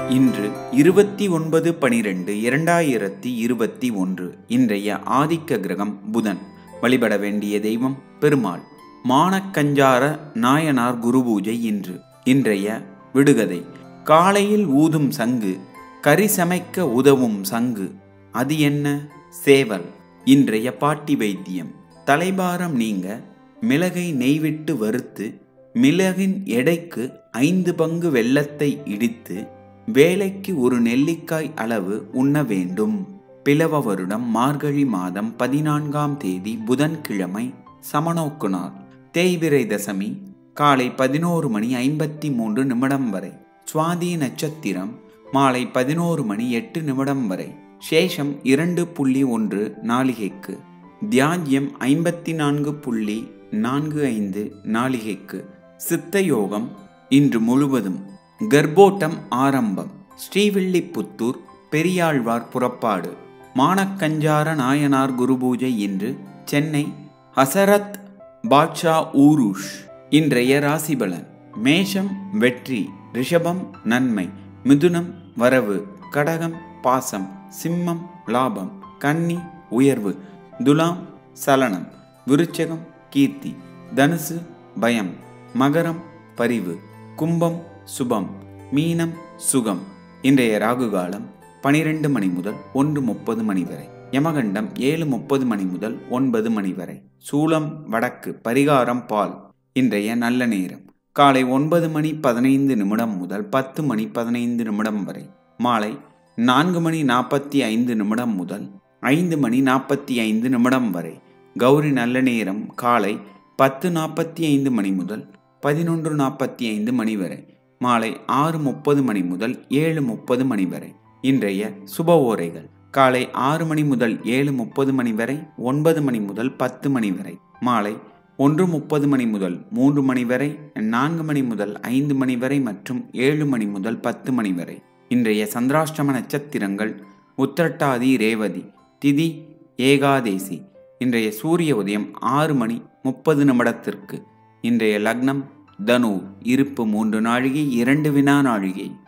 இன்று இருபத்தி ஒன்பது பனிரெண்டு இரண்டாயிரத்தி இருபத்தி ஒன்று இன்றைய ஆதிக்க கிரகம் புதன் வழிபட வேண்டிய தெய்வம் பெருமாள் மானக்கஞ்சார நாயனார் குரு பூஜை இன்று இன்றைய விடுகதை காலையில் ஊதும் சங்கு கறி சமைக்க உதவும் சங்கு அது என்ன சேவல் இன்றைய பாட்டி வைத்தியம் தலைபாரம் நீங்க மிளகை நெய்விட்டு வறுத்து மிளகின் எடைக்கு ஐந்து பங்கு வெல்லத்தை இடித்து வேலைக்கு ஒரு நெல்லிக்காய் அளவு உண்ண வேண்டும் பிளவ வருடம் மார்கழி மாதம் பதினான்காம் தேதி புதன்கிழமை சமநோக்கு நாள் தேய்பிரை தசமி காலை பதினோரு மணி ஐம்பத்தி மூன்று நிமிடம் வரை சுவாதி நட்சத்திரம் மாலை பதினோரு மணி எட்டு நிமிடம் வரை சேஷம் இரண்டு புள்ளி ஒன்று நாளிகைக்கு தியாஜ்யம் ஐம்பத்தி நான்கு புள்ளி நான்கு ஐந்து நாளிகைக்கு சித்த யோகம் இன்று முழுவதும் கர்ப்போட்டம் ஆரம்பம் ஸ்ரீவில்லிபுத்தூர் பெரியாழ்வார் புறப்பாடு மானக்கஞ்சார நாயனார் குரு பூஜை இன்று சென்னை ஹசரத் பாட்ஷா ஊருஷ் இன்றைய ராசிபலன் மேஷம் வெற்றி ரிஷபம் நன்மை மிதுனம் வரவு கடகம் பாசம் சிம்மம் லாபம் கன்னி உயர்வு துலாம் சலனம் விருச்சகம் கீர்த்தி தனுசு பயம் மகரம் பரிவு கும்பம் சுபம் மீனம் சுகம் இன்றைய ராகு காலம் பனிரெண்டு மணி முதல் ஒன்று முப்பது மணி வரை யமகண்டம் ஏழு முப்பது மணி முதல் ஒன்பது மணி வரை சூலம் வடக்கு பரிகாரம் பால் இன்றைய நல்ல நேரம் காலை ஒன்பது மணி பதினைந்து நிமிடம் முதல் பத்து மணி பதினைந்து நிமிடம் வரை மாலை நான்கு மணி நாற்பத்தி ஐந்து நிமிடம் முதல் ஐந்து மணி நாற்பத்தி ஐந்து நிமிடம் வரை கௌரி நல்ல நேரம் காலை பத்து நாற்பத்தி ஐந்து மணி முதல் பதினொன்று நாற்பத்தி ஐந்து மணி வரை மாலை ஆறு முப்பது மணி முதல் ஏழு முப்பது மணி வரை இன்றைய சுப ஓரைகள் காலை ஆறு மணி முதல் ஏழு முப்பது மணி வரை ஒன்பது மணி முதல் பத்து மணி வரை மாலை ஒன்று முப்பது மணி முதல் மூன்று மணி வரை நான்கு மணி முதல் ஐந்து மணி வரை மற்றும் ஏழு மணி முதல் பத்து மணி வரை இன்றைய சந்திராஷ்டம நட்சத்திரங்கள் உத்திரட்டாதி ரேவதி திதி ஏகாதேசி இன்றைய சூரிய உதயம் ஆறு மணி முப்பது நிமிடத்திற்கு இன்றைய லக்னம் தனு இருப்பு மூன்று நாழிகை இரண்டு வினா நாழிகை